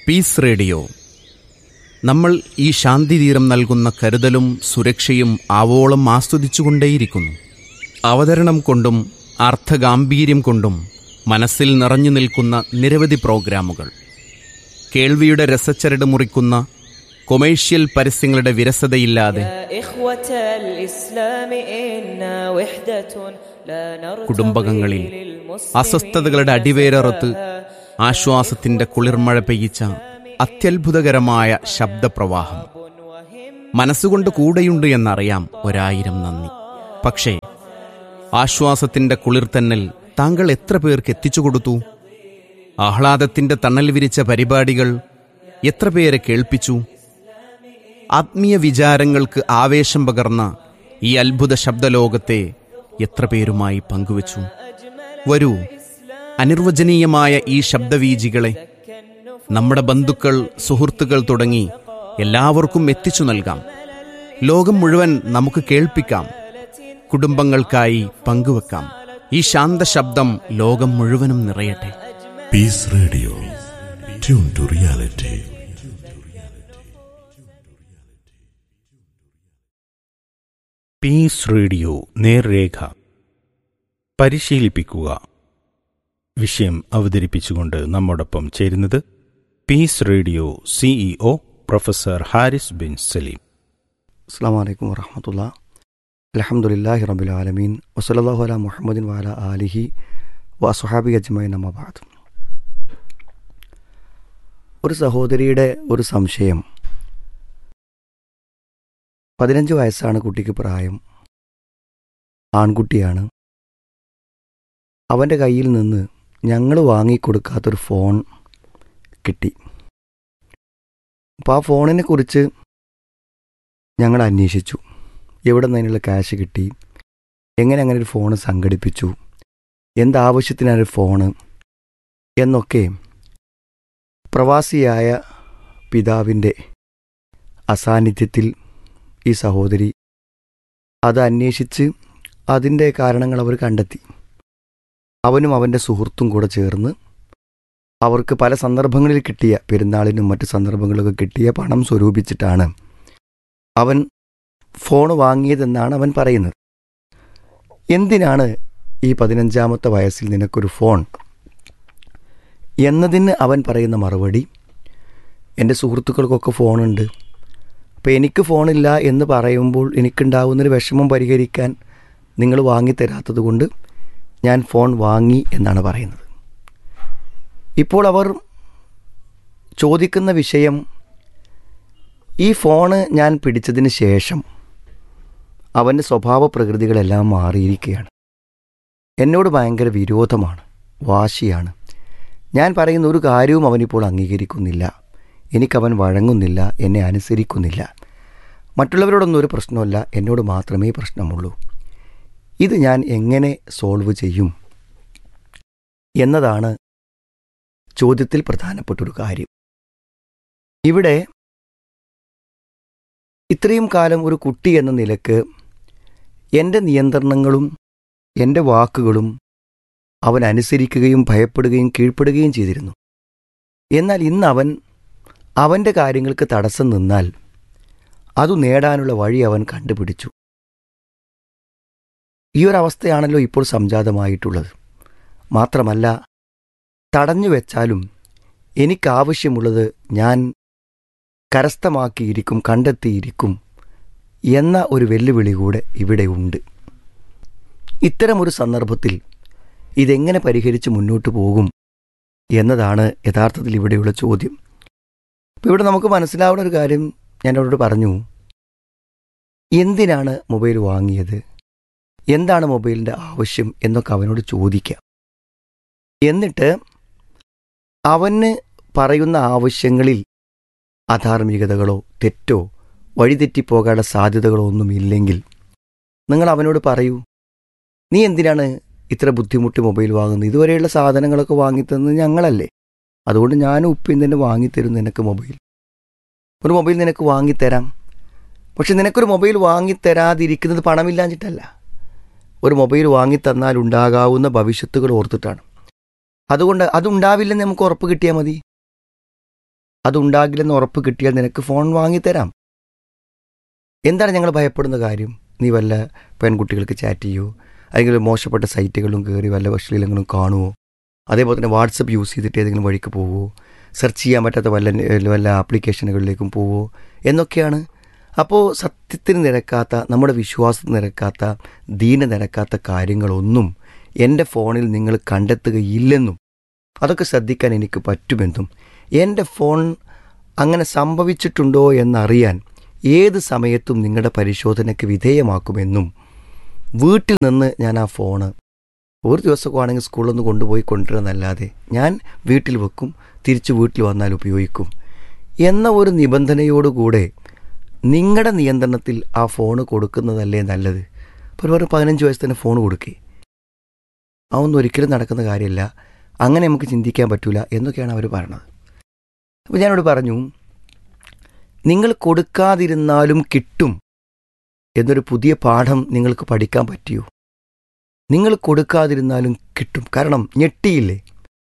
Piece radio നമ്മൾ ഈ ശാന്തിതീരം നൽകുന്ന കരുതലും സുരക്ഷയും ആവോളം ആസ്വദിച്ചുകൊണ്ടേയിരിക്കുന്നു അവതരണം കൊണ്ടും അർത്ഥഗാംഭീര്യം കൊണ്ടും മനസ്സിൽ നിറഞ്ഞു നിൽക്കുന്ന നിരവധി പ്രോഗ്രാമുകൾ കേൾവിയുടെ രസച്ചരട് മുറിക്കുന്ന കൊമേഴ്ഷ്യൽ പരസ്യങ്ങളുടെ വിരസതയില്ലാതെ يا إخوة الإسلام إنا وحدة لا نرتضي കുടുംബകങ്ങളിൽ للمسلمين അസ്വസ്ഥതകളുടെ അടിവേരറുത്ത് ആശ്വാസത്തിന്റെ കുളിർമഴ പെയ്യിച്ച അത്യത്ഭുതകരമായ ശബ്ദപ്രവാഹം മനസ്സുകൊണ്ട് കൂടെയുണ്ട് എന്നറിയാം ഒരായിരം നന്ദി പക്ഷേ ആശ്വാസത്തിന്റെ കുളിർത്തന്നൽ താങ്കൾ എത്ര പേർക്ക് എത്തിച്ചു കൊടുത്തു ആഹ്ലാദത്തിന്റെ തണൽ വിരിച്ച പരിപാടികൾ എത്ര പേരെ കേൾപ്പിച്ചു ആത്മീയ വിചാരങ്ങൾക്ക് ആവേശം പകർന്ന ഈ അത്ഭുത ശബ്ദലോകത്തെ എത്ര പേരുമായി പങ്കുവച്ചു വരൂ അനിർവചനീയമായ ഈ ശബ്ദവീജികളെ നമ്മുടെ ബന്ധുക്കൾ സുഹൃത്തുക്കൾ തുടങ്ങി എല്ലാവർക്കും എത്തിച്ചു നൽകാം ലോകം മുഴുവൻ നമുക്ക് കേൾപ്പിക്കാം കുടുംബങ്ങൾക്കായി പങ്കുവെക്കാം ഈ ശാന്ത ശബ്ദം ലോകം മുഴുവനും നിറയട്ടെ Peace Radio. Tune to reality. Peace radio നേർരേഖ പരിശീലിപ്പിക്കുക വിഷയം അവതരിപ്പിച്ചുകൊണ്ട് നമ്മോടൊപ്പം ചേരുന്നത് peace radio CEO professor Haris bin Saleem അസ്സാം വലൈക്കും വറഹമത്തുള്ള അലഹമുല്ലാഹി റബുൽ ആലമീൻ വസലാഹു അല മുഹമ്മദിൻ വാല ആലിഹി വസുഹാബി അജ്മൈൻ അമ്മബാദ് ഒരു സഹോദരിയുടെ ഒരു സംശയം പതിനഞ്ച് വയസ്സാണ് കുട്ടിക്ക് പ്രായം ആൺകുട്ടിയാണ് അവൻ്റെ കയ്യിൽ നിന്ന് ഞങ്ങൾ വാങ്ങിക്കൊടുക്കാത്തൊരു ഫോൺ കിട്ടി അപ്പോൾ ആ ഫോണിനെ കുറിച്ച് ഞങ്ങൾ അന്വേഷിച്ചു എവിടെ നിന്ന് അതിനുള്ള ക്യാഷ് കിട്ടി എങ്ങനെ അങ്ങനെ ഒരു ഫോണ് സംഘടിപ്പിച്ചു എന്താവശ്യത്തിനാണ് ഒരു ഫോണ് എന്നൊക്കെ പ്രവാസിയായ പിതാവിൻ്റെ അസാന്നിധ്യത്തിൽ ഈ സഹോദരി അത് അന്വേഷിച്ച് അതിൻ്റെ കാരണങ്ങൾ അവർ കണ്ടെത്തി അവനും അവൻ്റെ സുഹൃത്തും കൂടെ ചേർന്ന് അവർക്ക് പല സന്ദർഭങ്ങളിൽ കിട്ടിയ പെരുന്നാളിനും മറ്റു സന്ദർഭങ്ങളിലൊക്കെ കിട്ടിയ പണം സ്വരൂപിച്ചിട്ടാണ് അവൻ ഫോൺ വാങ്ങിയതെന്നാണ് അവൻ പറയുന്നത് എന്തിനാണ് ഈ പതിനഞ്ചാമത്തെ വയസ്സിൽ നിനക്കൊരു ഫോൺ എന്നതിന് അവൻ പറയുന്ന മറുപടി എൻ്റെ സുഹൃത്തുക്കൾക്കൊക്കെ ഫോണുണ്ട് അപ്പോൾ എനിക്ക് ഫോണില്ല എന്ന് പറയുമ്പോൾ എനിക്കുണ്ടാവുന്നൊരു വിഷമം പരിഹരിക്കാൻ നിങ്ങൾ വാങ്ങിത്തരാത്തത് കൊണ്ട് ഞാൻ ഫോൺ വാങ്ങി എന്നാണ് പറയുന്നത് ഇപ്പോൾ അവർ ചോദിക്കുന്ന വിഷയം ഈ ഫോണ് ഞാൻ പിടിച്ചതിന് ശേഷം അവൻ്റെ സ്വഭാവ പ്രകൃതികളെല്ലാം മാറിയിരിക്കുകയാണ് എന്നോട് ഭയങ്കര വിരോധമാണ് വാശിയാണ് ഞാൻ പറയുന്ന ഒരു കാര്യവും അവനിപ്പോൾ അംഗീകരിക്കുന്നില്ല എനിക്കവൻ വഴങ്ങുന്നില്ല എന്നെ അനുസരിക്കുന്നില്ല മറ്റുള്ളവരോടൊന്നും ഒരു പ്രശ്നമല്ല എന്നോട് മാത്രമേ പ്രശ്നമുള്ളൂ ഇത് ഞാൻ എങ്ങനെ സോൾവ് ചെയ്യും എന്നതാണ് ചോദ്യത്തിൽ പ്രധാനപ്പെട്ടൊരു കാര്യം ഇവിടെ ഇത്രയും കാലം ഒരു കുട്ടി എന്ന നിലക്ക് എൻ്റെ നിയന്ത്രണങ്ങളും എൻ്റെ വാക്കുകളും അവൻ അനുസരിക്കുകയും ഭയപ്പെടുകയും കീഴ്പ്പെടുകയും ചെയ്തിരുന്നു എന്നാൽ ഇന്ന് അവൻ അവൻ്റെ കാര്യങ്ങൾക്ക് തടസ്സം നിന്നാൽ അതു നേടാനുള്ള വഴി അവൻ കണ്ടുപിടിച്ചു ഈ ഒരു അവസ്ഥയാണല്ലോ ഇപ്പോൾ സംജാതമായിട്ടുള്ളത് മാത്രമല്ല തടഞ്ഞു വെച്ചാലും എനിക്കാവശ്യമുള്ളത് ഞാൻ കരസ്ഥമാക്കിയിരിക്കും കണ്ടെത്തിയിരിക്കും എന്ന ഒരു വെല്ലുവിളി കൂടെ ഇവിടെ ഉണ്ട് ഇത്തരമൊരു സന്ദർഭത്തിൽ ഇതെങ്ങനെ പരിഹരിച്ച് മുന്നോട്ട് പോകും എന്നതാണ് യഥാർത്ഥത്തിൽ ഇവിടെയുള്ള ചോദ്യം അപ്പോൾ ഇവിടെ നമുക്ക് മനസ്സിലാവുന്ന ഒരു കാര്യം ഞാൻ അവരോട് പറഞ്ഞു എന്തിനാണ് മൊബൈൽ വാങ്ങിയത് എന്താണ് മൊബൈലിൻ്റെ ആവശ്യം എന്നൊക്കെ അവനോട് ചോദിക്കാം എന്നിട്ട് അവന് പറയുന്ന ആവശ്യങ്ങളിൽ അധാർമികതകളോ തെറ്റോ വഴിതെറ്റിപ്പോകാനുള്ള സാധ്യതകളോ ഒന്നുമില്ലെങ്കിൽ നിങ്ങൾ അവനോട് പറയൂ നീ എന്തിനാണ് ഇത്ര ബുദ്ധിമുട്ടി മൊബൈൽ വാങ്ങുന്നത് ഇതുവരെയുള്ള സാധനങ്ങളൊക്കെ വാങ്ങിത്തന്നത് ഞങ്ങളല്ലേ അതുകൊണ്ട് ഞാനും ഉപ്പയും തന്നെ വാങ്ങിത്തരും നിനക്ക് മൊബൈൽ ഒരു മൊബൈൽ നിനക്ക് വാങ്ങിത്തരാം പക്ഷെ നിനക്കൊരു മൊബൈൽ വാങ്ങിത്തരാതിരിക്കുന്നത് പണമില്ലാഞ്ഞിട്ടല്ല ഒരു മൊബൈൽ വാങ്ങിത്തന്നാൽ ഉണ്ടാകാവുന്ന ഭവിഷ്യത്തുകൾ ഓർത്തിട്ടാണ് അതുകൊണ്ട് അതുണ്ടാവില്ലെന്ന് നമുക്ക് ഉറപ്പ് കിട്ടിയാൽ മതി അതുണ്ടാകില്ലെന്ന് ഉറപ്പ് കിട്ടിയാൽ നിനക്ക് ഫോൺ വാങ്ങിത്തരാം എന്താണ് ഞങ്ങൾ ഭയപ്പെടുന്ന കാര്യം നീ വല്ല പെൺകുട്ടികൾക്ക് ചാറ്റ് ചെയ്യോ അല്ലെങ്കിൽ മോശപ്പെട്ട സൈറ്റുകളും കയറി വല്ല അശ്ലീലങ്ങളും കാണുമോ അതേപോലെ തന്നെ വാട്സപ്പ് യൂസ് ചെയ്തിട്ട് ഏതെങ്കിലും വഴിക്ക് പോവോ സെർച്ച് ചെയ്യാൻ പറ്റാത്ത വല്ല വല്ല ആപ്ലിക്കേഷനുകളിലേക്കും പോവോ എന്നൊക്കെയാണ് അപ്പോൾ സത്യത്തിന് നിരക്കാത്ത നമ്മുടെ വിശ്വാസത്തിന് നിരക്കാത്ത ദീന നിരക്കാത്ത കാര്യങ്ങളൊന്നും എൻ്റെ ഫോണിൽ നിങ്ങൾ കണ്ടെത്തുകയില്ലെന്നും അതൊക്കെ ശ്രദ്ധിക്കാൻ എനിക്ക് പറ്റുമെന്നും എൻ്റെ ഫോൺ അങ്ങനെ സംഭവിച്ചിട്ടുണ്ടോ എന്നറിയാൻ ഏത് സമയത്തും നിങ്ങളുടെ പരിശോധനയ്ക്ക് വിധേയമാക്കുമെന്നും വീട്ടിൽ നിന്ന് ഞാൻ ആ ഫോണ് ഒരു ദിവസമൊക്കെ ആണെങ്കിൽ സ്കൂളിൽ നിന്ന് കൊണ്ടുപോയി കൊണ്ടുവരുന്നല്ലാതെ ഞാൻ വീട്ടിൽ വെക്കും തിരിച്ച് വീട്ടിൽ വന്നാൽ ഉപയോഗിക്കും എന്ന ഒരു നിബന്ധനയോടുകൂടെ നിങ്ങളുടെ നിയന്ത്രണത്തിൽ ആ ഫോണ് കൊടുക്കുന്നതല്ലേ നല്ലത് ഇപ്പോൾ ഒരു പതിനഞ്ച് വയസ്സ് തന്നെ ഫോൺ കൊടുക്കേ അതൊന്നും ഒരിക്കലും നടക്കുന്ന കാര്യമല്ല അങ്ങനെ നമുക്ക് ചിന്തിക്കാൻ പറ്റൂല എന്നൊക്കെയാണ് അവർ പറഞ്ഞത് അപ്പോൾ ഞാനോട് പറഞ്ഞു നിങ്ങൾ കൊടുക്കാതിരുന്നാലും കിട്ടും എന്നൊരു പുതിയ പാഠം നിങ്ങൾക്ക് പഠിക്കാൻ പറ്റിയോ നിങ്ങൾ കൊടുക്കാതിരുന്നാലും കിട്ടും കാരണം ഞെട്ടിയില്ലേ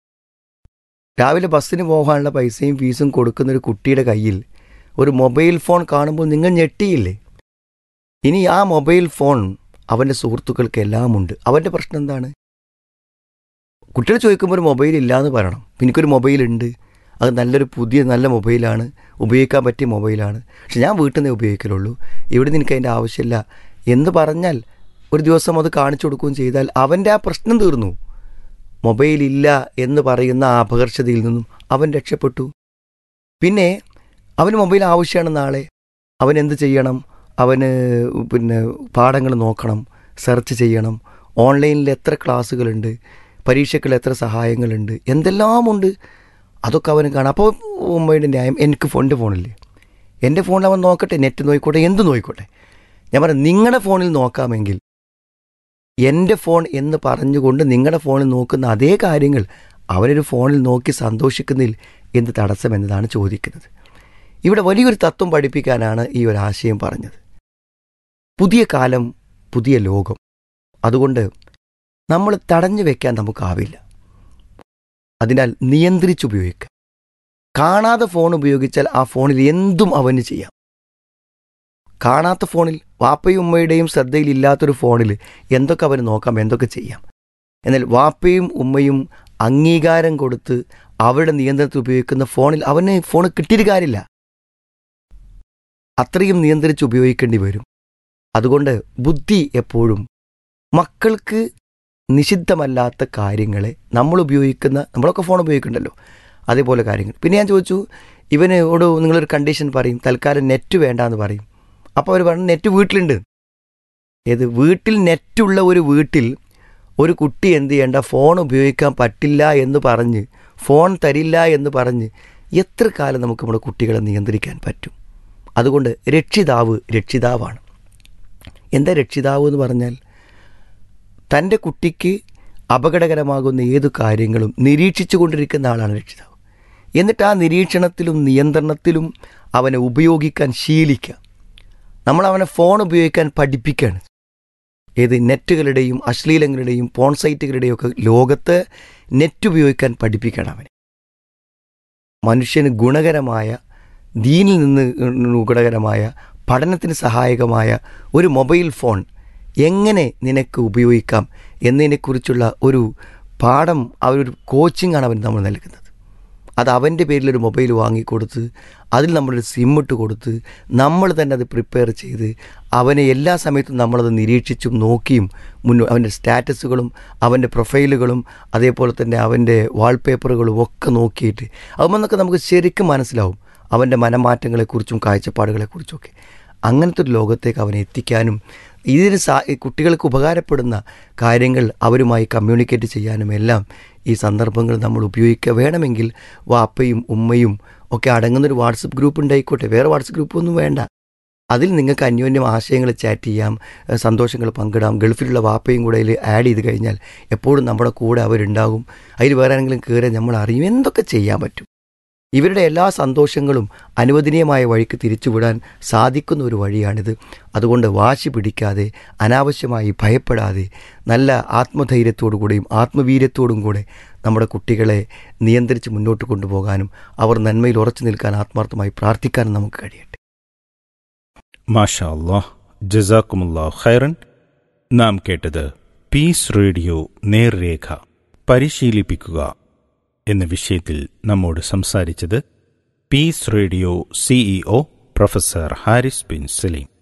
രാവിലെ ബസ്സിന് പോകാനുള്ള പൈസയും ഫീസും കൊടുക്കുന്ന ഒരു കുട്ടിയുടെ കയ്യിൽ ഒരു മൊബൈൽ ഫോൺ കാണുമ്പോൾ നിങ്ങൾ ഞെട്ടിയില്ലേ ഇനി ആ മൊബൈൽ ഫോൺ അവൻ്റെ സുഹൃത്തുക്കൾക്ക് എല്ലാം ഉണ്ട് അവൻ്റെ പ്രശ്നം എന്താണ് കുട്ടികൾ ചോദിക്കുമ്പോൾ ഒരു മൊബൈൽ ഇല്ലയെന്ന് പറയണം എനിക്കൊരു മൊബൈൽ ഉണ്ട് അത് നല്ലൊരു പുതിയ നല്ല മൊബൈലാണ് ഉപയോഗിക്കാൻ പറ്റിയ മൊബൈലാണ് പക്ഷെ ഞാൻ വീട്ടിൽ നിന്നേ ഉപയോഗിക്കലുള്ളൂ ഇവിടെ നിന്ന് എനിക്ക് അതിൻ്റെ ആവശ്യമില്ല എന്ന് പറഞ്ഞാൽ ഒരു ദിവസം അത് കാണിച്ചു കൊടുക്കുകയും ചെയ്താൽ അവൻ്റെ ആ പ്രശ്നം തീർന്നു മൊബൈൽ ഇല്ല എന്ന് പറയുന്ന ആ അപകർഷതയിൽ നിന്നും അവൻ രക്ഷപ്പെട്ടു പിന്നെ അവന് മൊബൈൽ ആവശ്യമാണ് നാളെ അവൻ എന്ത് ചെയ്യണം അവന് പിന്നെ പാഠങ്ങൾ നോക്കണം സെർച്ച് ചെയ്യണം ഓൺലൈനിൽ എത്ര ക്ലാസ്സുകളുണ്ട് പരീക്ഷയ്ക്കുള്ള എത്ര സഹായങ്ങളുണ്ട് എന്തെല്ലാമുണ്ട് അതൊക്കെ അവന് കാണാം അപ്പോൾ ഉമ്മയുടെ ന്യായം എനിക്ക് ഫോണിൻ്റെ ഫോണില്ലേ എൻ്റെ ഫോണിൽ അവൻ നോക്കട്ടെ നെറ്റ് നോക്കിക്കോട്ടെ എന്ത് നോക്കിക്കോട്ടെ ഞാൻ പറയാം നിങ്ങളുടെ ഫോണിൽ നോക്കാമെങ്കിൽ എൻ്റെ ഫോൺ എന്ന് പറഞ്ഞുകൊണ്ട് നിങ്ങളുടെ ഫോണിൽ നോക്കുന്ന അതേ കാര്യങ്ങൾ അവനൊരു ഫോണിൽ നോക്കി സന്തോഷിക്കുന്നതിൽ എന്ത് തടസ്സം എന്നതാണ് ചോദിക്കുന്നത് ഇവിടെ വലിയൊരു തത്വം പഠിപ്പിക്കാനാണ് ഈ ഒരു ആശയം പറഞ്ഞത് പുതിയ കാലം പുതിയ ലോകം അതുകൊണ്ട് നമ്മൾ തടഞ്ഞു വെക്കാൻ നമുക്കാവില്ല അതിനാൽ നിയന്ത്രിച്ചുപയോഗിക്കുക കാണാതെ ഫോൺ ഉപയോഗിച്ചാൽ ആ ഫോണിൽ എന്തും അവന് ചെയ്യാം കാണാത്ത ഫോണിൽ വാപ്പയും ഉമ്മയുടെയും ശ്രദ്ധയിലില്ലാത്തൊരു ഫോണിൽ എന്തൊക്കെ അവന് നോക്കാം എന്തൊക്കെ ചെയ്യാം എന്നാൽ വാപ്പയും ഉമ്മയും അംഗീകാരം കൊടുത്ത് അവരുടെ നിയന്ത്രണത്തിൽ ഉപയോഗിക്കുന്ന ഫോണിൽ അവന് ഫോൺ കിട്ടിയിട്ട് കാര്യമില്ല അത്രയും നിയന്ത്രിച്ച് ഉപയോഗിക്കേണ്ടി വരും അതുകൊണ്ട് ബുദ്ധി എപ്പോഴും മക്കൾക്ക് നിഷിദ്ധമല്ലാത്ത കാര്യങ്ങളെ നമ്മൾ ഉപയോഗിക്കുന്ന നമ്മളൊക്കെ ഫോൺ ഉപയോഗിക്കുന്നുണ്ടല്ലോ അതേപോലെ കാര്യങ്ങൾ പിന്നെ ഞാൻ ചോദിച്ചു ഇവനോട് നിങ്ങളൊരു കണ്ടീഷൻ പറയും തൽക്കാലം നെറ്റ് വേണ്ട എന്ന് പറയും അപ്പോൾ അവർ പറഞ്ഞു നെറ്റ് വീട്ടിലുണ്ട് ഏത് വീട്ടിൽ നെറ്റുള്ള ഒരു വീട്ടിൽ ഒരു കുട്ടി എന്ത് ചെയ്യേണ്ട ഫോൺ ഉപയോഗിക്കാൻ പറ്റില്ല എന്ന് പറഞ്ഞ് ഫോൺ തരില്ല എന്ന് പറഞ്ഞ് എത്ര കാലം നമുക്ക് നമ്മുടെ കുട്ടികളെ നിയന്ത്രിക്കാൻ പറ്റും അതുകൊണ്ട് രക്ഷിതാവ് രക്ഷിതാവാണ് എന്താ രക്ഷിതാവ് എന്ന് പറഞ്ഞാൽ തൻ്റെ കുട്ടിക്ക് അപകടകരമാകുന്ന ഏതു കാര്യങ്ങളും നിരീക്ഷിച്ചു കൊണ്ടിരിക്കുന്ന ആളാണ് രക്ഷിതാവ് എന്നിട്ട് ആ നിരീക്ഷണത്തിലും നിയന്ത്രണത്തിലും അവനെ ഉപയോഗിക്കാൻ ശീലിക്കുക നമ്മൾ അവനെ ഫോൺ ഉപയോഗിക്കാൻ പഠിപ്പിക്കുകയാണ് ഏത് നെറ്റുകളുടെയും അശ്ലീലങ്ങളുടെയും പോൺ സൈറ്റുകളുടെയും ഒക്കെ ലോകത്ത് നെറ്റ് ഉപയോഗിക്കാൻ പഠിപ്പിക്കണം അവനെ മനുഷ്യന് ഗുണകരമായ ദീനിൽ നിന്ന് ഗുണകരമായ പഠനത്തിന് സഹായകമായ ഒരു മൊബൈൽ ഫോൺ എങ്ങനെ നിനക്ക് ഉപയോഗിക്കാം എന്നതിനെക്കുറിച്ചുള്ള ഒരു പാഠം ആ ഒരു കോച്ചിങ് ആണ് അവൻ നമ്മൾ നൽകുന്നത് അത് അവൻ്റെ പേരിലൊരു മൊബൈൽ വാങ്ങിക്കൊടുത്ത് അതിൽ നമ്മളൊരു സിം ഇട്ട് കൊടുത്ത് നമ്മൾ തന്നെ അത് പ്രിപ്പയർ ചെയ്ത് അവനെ എല്ലാ സമയത്തും നമ്മളത് നിരീക്ഷിച്ചും നോക്കിയും മുന്നോ അവൻ്റെ സ്റ്റാറ്റസുകളും അവൻ്റെ പ്രൊഫൈലുകളും അതേപോലെ തന്നെ അവൻ്റെ വാൾപേപ്പറുകളും ഒക്കെ നോക്കിയിട്ട് അതുമെന്നൊക്കെ നമുക്ക് ശരിക്കും മനസ്സിലാവും അവൻ്റെ മനമാറ്റങ്ങളെക്കുറിച്ചും കാഴ്ചപ്പാടുകളെക്കുറിച്ചൊക്കെ അങ്ങനത്തെ ഒരു ലോകത്തേക്ക് അവനെ എത്തിക്കാനും ഇതിന് സാ കുട്ടികൾക്ക് ഉപകാരപ്പെടുന്ന കാര്യങ്ങൾ അവരുമായി കമ്മ്യൂണിക്കേറ്റ് ചെയ്യാനും എല്ലാം ഈ സന്ദർഭങ്ങൾ നമ്മൾ ഉപയോഗിക്കുക വേണമെങ്കിൽ വാപ്പയും ഉമ്മയും ഒക്കെ അടങ്ങുന്നൊരു വാട്സപ്പ് ഗ്രൂപ്പ് ഉണ്ടായിക്കോട്ടെ വേറെ വാട്സപ്പ് ഗ്രൂപ്പൊന്നും വേണ്ട അതിൽ നിങ്ങൾക്ക് അന്യോന്യം ആശയങ്ങൾ ചാറ്റ് ചെയ്യാം സന്തോഷങ്ങൾ പങ്കിടാം ഗൾഫിലുള്ള വാപ്പയും കൂടെ അതിൽ ആഡ് ചെയ്ത് കഴിഞ്ഞാൽ എപ്പോഴും നമ്മുടെ കൂടെ അവരുണ്ടാകും അതിൽ വേറെ ആരെങ്കിലും കയറിയാൽ നമ്മൾ അറിയും എന്തൊക്കെ ചെയ്യാൻ പറ്റും ഇവരുടെ എല്ലാ സന്തോഷങ്ങളും അനുവദനീയമായ വഴിക്ക് തിരിച്ചുവിടാൻ സാധിക്കുന്ന ഒരു വഴിയാണിത് അതുകൊണ്ട് വാശി പിടിക്കാതെ അനാവശ്യമായി ഭയപ്പെടാതെ നല്ല ആത്മധൈര്യത്തോടുകൂടിയും ആത്മവീര്യത്തോടും കൂടെ നമ്മുടെ കുട്ടികളെ നിയന്ത്രിച്ച് മുന്നോട്ട് കൊണ്ടുപോകാനും അവർ നന്മയിൽ ഉറച്ചു നിൽക്കാൻ ആത്മാർത്ഥമായി പ്രാർത്ഥിക്കാനും നമുക്ക് കഴിയട്ടെ മാഷാ അല്ലാഹ് ജസാക്കുമുല്ലാ ഖൈറൻ നാം കേട്ടത് പീസ് റേഡിയോ നേർരേഖ പരിശീലിപ്പിക്കുക എന്ന വിഷയത്തിൽ നമ്മോട് സംസാരിച്ചത് peace radio CEO professor Haris bin Saleem